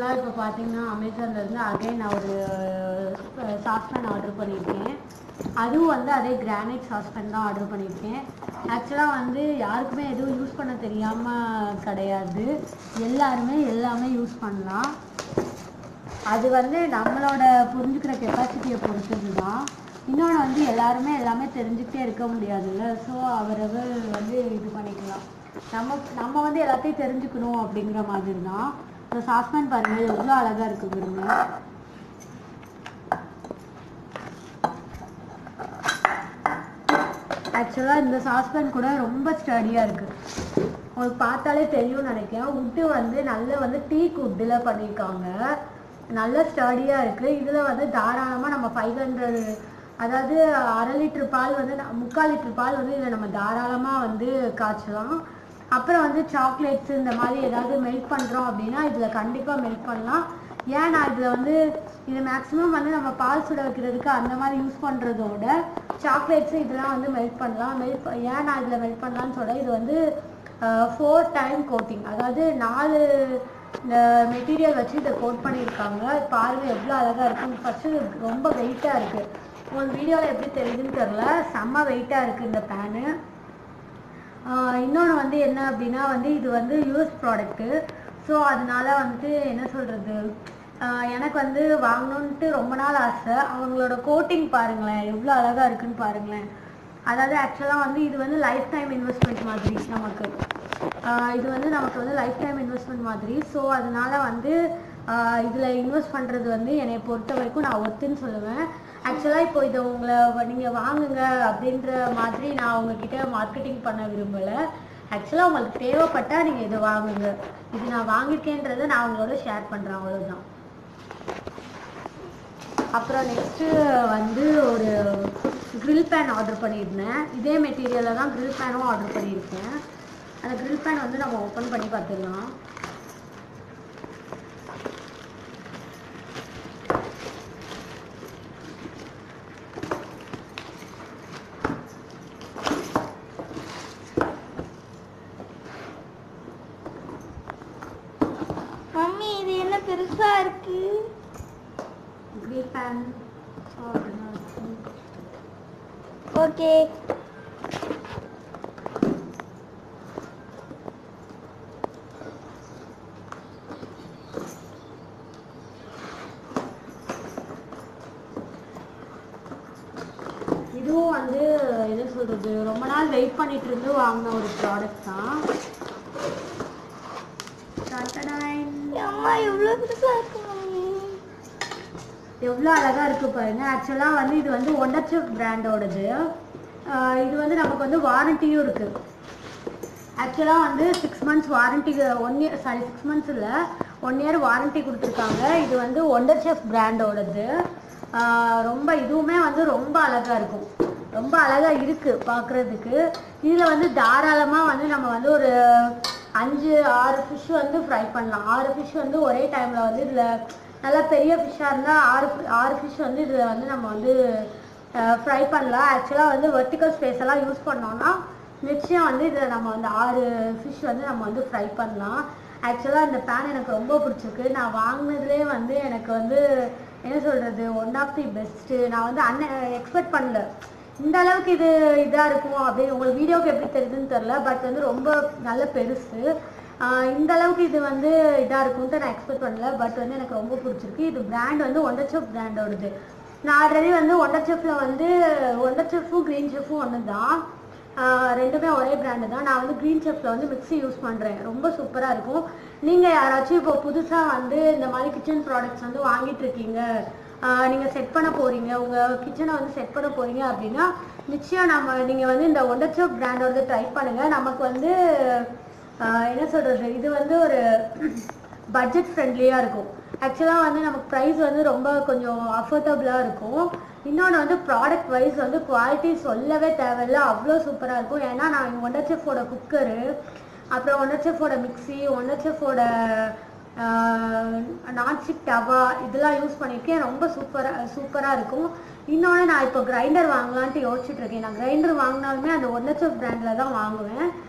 ஆக்சுவலாக இப்போ பார்த்தீங்கன்னா அமேசான்லேருந்து அகைன் நான் ஒரு சாஸ்பேன் ஆர்டர் பண்ணியிருக்கேன் அதுவும் வந்து அதே கிரானைட் சாஸ்பேன் தான் ஆர்டர் பண்ணியிருக்கேன் ஆக்சுவலாக வந்து யாருக்குமே எதுவும் யூஸ் பண்ண தெரியாமல் கிடையாது எல்லாருமே எல்லாமே யூஸ் பண்ணலாம் அது வந்து நம்மளோட புரிஞ்சுக்கிற கெப்பாசிட்டியை பொறுத்தது தான் இன்னொன்று வந்து எல்லாருமே எல்லாமே தெரிஞ்சுக்கிட்டே இருக்க முடியாதுல்ல ஸோ அவரவர் வந்து இது பண்ணிக்கலாம் நம்ம நம்ம வந்து எல்லாத்தையும் தெரிஞ்சுக்கணும் அப்படிங்கிற மாதிரி தான் இந்த சாஸ்பேன் பாருங்க எவ்வளோ அழகாக இருக்கு பாருங்க ஆக்சுவலாக இந்த சாஸ்பேன் கூட ரொம்ப ஸ்டடியாக இருக்குது உங்களுக்கு பார்த்தாலே தெரியும்னு நினைக்கிறேன் உட்டு வந்து நல்ல வந்து டீக் உட்டில் பண்ணியிருக்காங்க நல்ல ஸ்டடியாக இருக்குது இதில் வந்து தாராளமாக நம்ம ஃபைவ் ஹண்ட்ரட் அதாவது அரை லிட்டர் பால் வந்து ந- முக்கால் லிட்டர் பால் வந்து இதில் நம்ம தாராளமாக வந்து காய்ச்சலாம் அப்புறம் வந்து சாக்லேட்ஸ் இந்த மாதிரி ஏதாவது மெல்ட் பண்ணுறோம் அப்படின்னா இதில் கண்டிப்பாக மெல்ட் பண்ணலாம் ஏன் நான் இதில் வந்து இது மேக்ஸிமம் வந்து நம்ம பால் சுட வைக்கிறதுக்கு அந்த மாதிரி யூஸ் பண்ணுறதோட சாக்லேட்ஸு இதெல்லாம் வந்து மெல்ட் பண்ணலாம் மெல்ட் ஏன் நான் இதில் மெல்ட் பண்ணலான்னு சொல்கிறேன் இது வந்து ஃபோர் டைம் கோட்டிங் அதாவது நாலு மெட்டீரியல் வச்சு இதை கோட் பண்ணியிருக்காங்க பாருங்க எவ்வளோ அழகாக இருக்குன்னு ஃபஸ்ட்டு ரொம்ப வெயிட்டாக இருக்குது உங்களுக்கு வீடியோவில் எப்படி தெரியுதுன்னு தெரில செம்ம வெயிட்டாக இருக்குது இந்த பேனு இன்னொன்று வந்து என்ன அப்படின்னா வந்து இது வந்து யூஎஸ் ப்ராடக்ட்டு ஸோ அதனால வந்துட்டு என்ன சொல்கிறது எனக்கு வந்து வாங்கணுன்ட்டு ரொம்ப நாள் ஆசை அவங்களோட கோட்டிங் பாருங்களேன் எவ்வளோ அழகாக இருக்குன்னு பாருங்களேன் அதாவது ஆக்சுவலாக வந்து இது வந்து லைஃப் டைம் இன்வெஸ்ட்மெண்ட் மாதிரி நமக்கு ஆஹ் இது வந்து நமக்கு வந்து லைஃப் டைம் இன்வெஸ்ட்மெண்ட் மாதிரி ஸோ அதனால வந்து இதில் இன்வெஸ்ட் பண்ணுறது வந்து என்னை பொறுத்த வரைக்கும் நான் ஒத்துன்னு சொல்லுவேன் ஆக்சுவலாக இப்போ இதை உங்களை நீங்கள் வாங்குங்க அப்படின்ற மாதிரி நான் உங்ககிட்ட மார்க்கெட்டிங் பண்ண விரும்பலை ஆக்சுவலாக உங்களுக்கு தேவைப்பட்டால் நீங்கள் இதை வாங்குங்க இது நான் வாங்கியிருக்கேன்றதை நான் உங்களோட ஷேர் பண்ணுறேன் அவ்வளோதான் அப்புறம் நெக்ஸ்ட்டு வந்து ஒரு grill பேன் ஆர்டர் பண்ணியிருந்தேன் இதே மெட்டீரியலில் தான் grill பேனும் ஆர்டர் பண்ணியிருக்கேன் அந்த grill பேன் வந்து நம்ம ஓப்பன் பண்ணி பார்த்துடலாம் மம்மி இது என்ன பெருசா இருக்கு grill பேன் ஓகே இதுவும் வந்து என்ன சொல்கிறது ரொம்ப நாள் வெயிட் பண்ணிட்டு இருந்து வாங்கின ஒரு ப்ராடக்ட் தான் டடடாய். அம்மா இவ்வளவு பெருசா இருக்கு மம்மி எவ்வளோ அழகா இருக்கு பாருங்க ஆக்சுவலாக வந்து இது வந்து ஒண்டர்ஷிப் பிராண்டோடது இது வந்து நமக்கு வந்து வாரண்டியும் இருக்கு ஆக்சுவலாக வந்து six months warranty one year sorry six months இல்லை ஒன் இயர் வாரண்டி கொடுத்துருக்காங்க இது வந்து ஒண்டர் செஃப் பிராண்டோடது ரொம்ப இதுவுமே வந்து ரொம்ப அழகா இருக்கும் ரொம்ப அழகா இருக்கு பார்க்குறதுக்கு இதில் வந்து தாராளமாக வந்து நம்ம வந்து ஒரு அஞ்சு ஆறு ஃபிஷ் வந்து ஃப்ரை பண்ணலாம் ஆறு ஃபிஷ் வந்து ஒரே டைமில் வந்து இதில் நல்லா பெரிய ஃபிஷ்ஷாக இருந்தால் ஆறு ஆறு ஃபிஷ் வந்து இதில் வந்து நம்ம வந்து ஃப்ரை பண்ணலாம் ஆக்சுவலாக வந்து வெர்டிக்கல் ஸ்பேஸ் எல்லாம் யூஸ் பண்ணோம்னா நிச்சயம் வந்து இதில் நம்ம வந்து ஆறு ஃபிஷ் வந்து நம்ம வந்து ஃப்ரை பண்ணலாம் ஆக்சுவலாக இந்த பேன் எனக்கு ரொம்ப பிடிச்சிருக்கு நான் வாங்கினதுலேயே வந்து எனக்கு வந்து என்ன சொல்கிறது ஒன் ஆஃப் தி பெஸ்ட்டு நான் வந்து அண்ணன் எக்ஸ்பெக்ட் பண்ணல இந்த அளவுக்கு இது இதாக இருக்கும் அப்படின்னு உங்களுக்கு வீடியோக்கு எப்படி தெரியுதுன்னு தெரில பட் வந்து ரொம்ப நல்ல பெருசு ஆஹ் இந்த அளவுக்கு இது வந்து இதாக இருக்கும்ட்டு நான் எக்ஸ்பெக்ட் பண்ணல பட் வந்து எனக்கு ரொம்ப பிடிச்சிருக்கு இது பிராண்ட் வந்து ஒண்டர் செஃப் பிராண்டோடது நான் ஆல்ரெடி வந்து ஒண்டர் செஃப்பில் வந்து ஒண்டர் செஃப்பும் க்ரீன் செஃப்பும் ஒன்று தான் ஆஹ் ரெண்டுமே ஒரே பிராண்டு தான் நான் வந்து க்ரீன் செஃப்பில் வந்து மிக்ஸி யூஸ் பண்ணுறேன் ரொம்ப சூப்பராக இருக்கும் நீங்கள் யாராச்சும் இப்போ புதுசாக வந்து இந்த மாதிரி கிச்சன் ப்ராடக்ட்ஸ் வந்து வாங்கிட்டு இருக்கீங்க நீங்கள் செட் பண்ண போகிறீங்க உங்கள் கிச்சனை வந்து செட் பண்ண போகிறீங்க அப்படின்னா நிச்சயம் நம்ம நீங்கள் வந்து இந்த ஒண்டர் செஃப் பிராண்டோட ட்ரை பண்ணுங்கள் நமக்கு வந்து ஆஹ் என்ன சொல்கிறது இது வந்து ஒரு பட்ஜெட் ஃப்ரெண்ட்லியாக இருக்கும் ஆக்சுவலாக வந்து நமக்கு ப்ரைஸ் வந்து ரொம்ப கொஞ்சம் அஃபோர்டபுளாக இருக்கும் இன்னொன்று வந்து ப்ராடக்ட் வைஸ் வந்து குவாலிட்டி சொல்லவே தேவையில்ல அவ்வளோ சூப்பராக இருக்கும் ஏன்னா நான் ஒண்டர் செஃப்போட குக்கரு அப்புறம் ஒண்டர் செஃப்போட மிக்ஸி ஒண்டர் செஃப்போட நான்ஸ்டிக் டவா இதெல்லாம் யூஸ் பண்ணியிருக்கேன் ரொம்ப சூப்பராக சூப்பராக இருக்கும் இன்னொன்று நான் இப்போ கிரைண்டர் வாங்கலான்ட்டு யோசிச்சுட்டு இருக்கேன் நான் கிரைண்டர் வாங்கினாலுமே அந்த ஒண்டர் செஃப் பிராண்டில் தான் வாங்குவேன்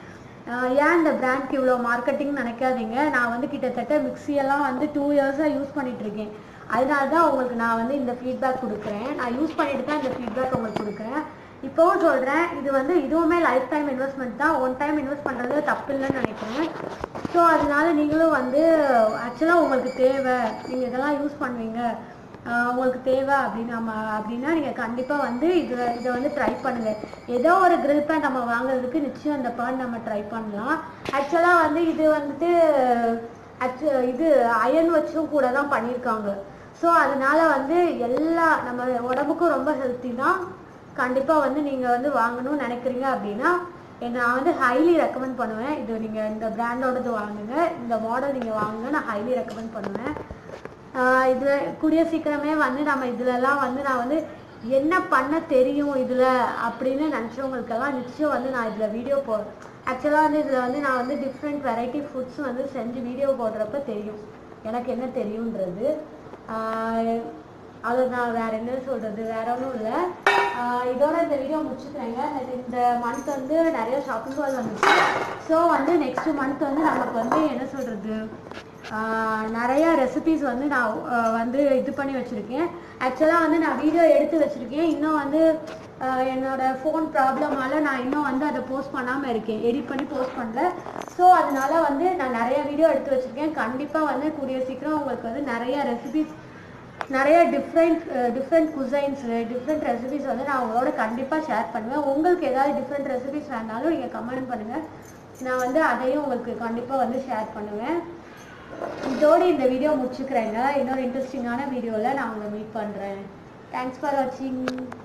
ஆஹ் ஏன் இந்த பிராண்ட்க்கு இவ்வளோ மார்க்கெட்டிங் நினைக்காதீங்க நான் வந்து கிட்டத்தட்ட மிக்ஸியெல்லாம் வந்து டூ இயர்ஸாக யூஸ் பண்ணிட்டு இருக்கேன் அதனால தான் உங்களுக்கு நான் வந்து இந்த ஃபீட்பேக் கொடுக்குறேன் நான் யூஸ் பண்ணிட்டு தான் இந்த ஃபீட்பேக் உங்களுக்கு கொடுக்குறேன் இப்போவும் சொல்கிறேன் இது வந்து இதுவுமே லைஃப் டைம் இன்வெஸ்ட்மெண்ட் தான் ஒன் டைம் இன்வெஸ்ட் பண்ணுறது தப்பு இல்லைன்னு நினைக்கிறேன் ஸோ அதனால நீங்களும் வந்து ஆக்சுவலாக உங்களுக்கு தேவை நீங்கள் இதெல்லாம் யூஸ் பண்ணுவீங்க ஆஹ் உங்களுக்கு தேவை அப்படின்னு நம்ம அப்படின்னா நீங்கள் கண்டிப்பாக வந்து இது இதை வந்து ட்ரை பண்ணுங்கள் ஏதோ ஒரு grill pan நம்ம வாங்குறதுக்கு நிச்சயம் அந்த pan நம்ம ட்ரை பண்ணலாம் ஆக்சுவலாக வந்து இது வந்துட்டு actu- இது அயன் வச்சும் கூட தான் பண்ணியிருக்காங்க ஸோ அதனால வந்து எல்லா நம்ம உடம்புக்கும் ரொம்ப ஹெல்த்தி தான் கண்டிப்பாக வந்து நீங்கள் வந்து வாங்கணும்னு நினைக்கிறீங்க அப்படின்னா என்ன நான் வந்து ஹைலி ரெக்கமெண்ட் பண்ணுவேன் இது நீங்கள் இந்த பிராண்டோடது வாங்குங்க இந்த மாடல் நீங்கள் வாங்குங்க நான் ஹைலி ரெக்கமெண்ட் பண்ணுவேன் ஆஹ் இது கூடிய சீக்கிரமே வந்து நம்ம இதுலலாம் வந்து நான் வந்து என்ன பண்ண தெரியும் இதில் அப்படின்னு நினச்சவங்களுக்கெல்லாம் நிச்சயம் வந்து நான் இதில் வீடியோ போ ஆக்சுவலாக வந்து இதில் வந்து நான் வந்து டிஃப்ரெண்ட் வெரைட்டி ஃபுட்ஸ் வந்து செஞ்சு வீடியோ போடுறப்ப தெரியும் எனக்கு என்ன தெரியுன்றது ஆஹ் அது நான் வேற என்ன சொல்றது வேற ஒன்றும் இல்லை இதோட இந்த வீடியோ முடிச்சுக்கிறேங்க அது இந்த மந்த் வந்து நிறைய ஷாப்பிங் மால் வந்துச்சு ஸோ வந்து நெக்ஸ்ட் மந்த் வந்து நமக்கு வந்து என்ன சொல்றது ஆஹ் நிறைய ரெசிபிஸ் வந்து நான் ஆஹ் வந்து இது பண்ணி வச்சுருக்கேன் ஆக்சுவலாக வந்து நான் வீடியோ எடுத்து வச்சுருக்கேன் இன்னும் வந்து ஆஹ் என்னோட ஃபோன் ப்ராப்ளமால நான் இன்னும் வந்து அதை போஸ்ட் பண்ணாமல் இருக்கேன் எடிட் பண்ணி போஸ்ட் பண்ணல ஸோ அதனால வந்து நான் நிறைய வீடியோ எடுத்து வச்சுருக்கேன் கண்டிப்பாக வந்து கூடிய சீக்கிரம் உங்களுக்கு வந்து நிறைய ரெசிபிஸ் நிறைய different different cuisines different recipes வந்து நான் உங்களோட கண்டிப்பாக ஷேர் பண்ணுவேன் உங்களுக்கு ஏதாவது டிஃப்ரெண்ட் ரெசிபிஸ் வேணாலும் நீங்கள் கமெண்ட் பண்ணுங்கள் நான் வந்து அதையும் உங்களுக்கு கண்டிப்பாக வந்து ஷேர் பண்ணுவேன் இதோட இந்த வீடியோ முடிச்சுக்கிறேங்க இன்னொரு இன்ட்ரெஸ்டிங்கான வீடியோவில் நான் உங்களை மீட் பண்ணுறேன் தேங்க்ஸ் ஃபார் வாட்சிங்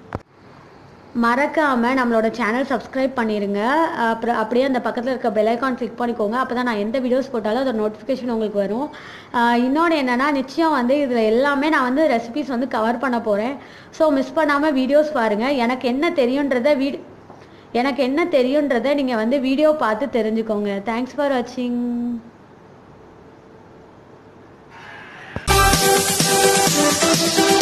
மறக்காம நம்மளோட சேனல் சப்ஸ்கிரைப் பண்ணிருங்க அப்புறம் அப்படியே அந்த பக்கத்தில் இருக்க பெல் ஐக்கான் கிளிக் பண்ணிக்கோங்க அப்போ தான் நான் எந்த வீடியோஸ் போட்டாலும் அதோட நோட்டிஃபிகேஷன் உங்களுக்கு வரும் ஆஹ் இன்னொன்று என்னன்னா நிச்சயம் வந்து இதில் எல்லாமே நான் வந்து ரெசிபிஸ் வந்து கவர் பண்ண போகிறேன் ஸோ மிஸ் பண்ணாமல் வீடியோஸ் பாருங்கள் எனக்கு என்ன தெரியுன்றத வீடு எனக்கு என்ன தெரியுன்றதை நீங்கள் வந்து வீடியோ பார்த்து தெரிஞ்சுக்கோங்க தேங்க்ஸ் ஃபார் வாட்சிங் Thank you.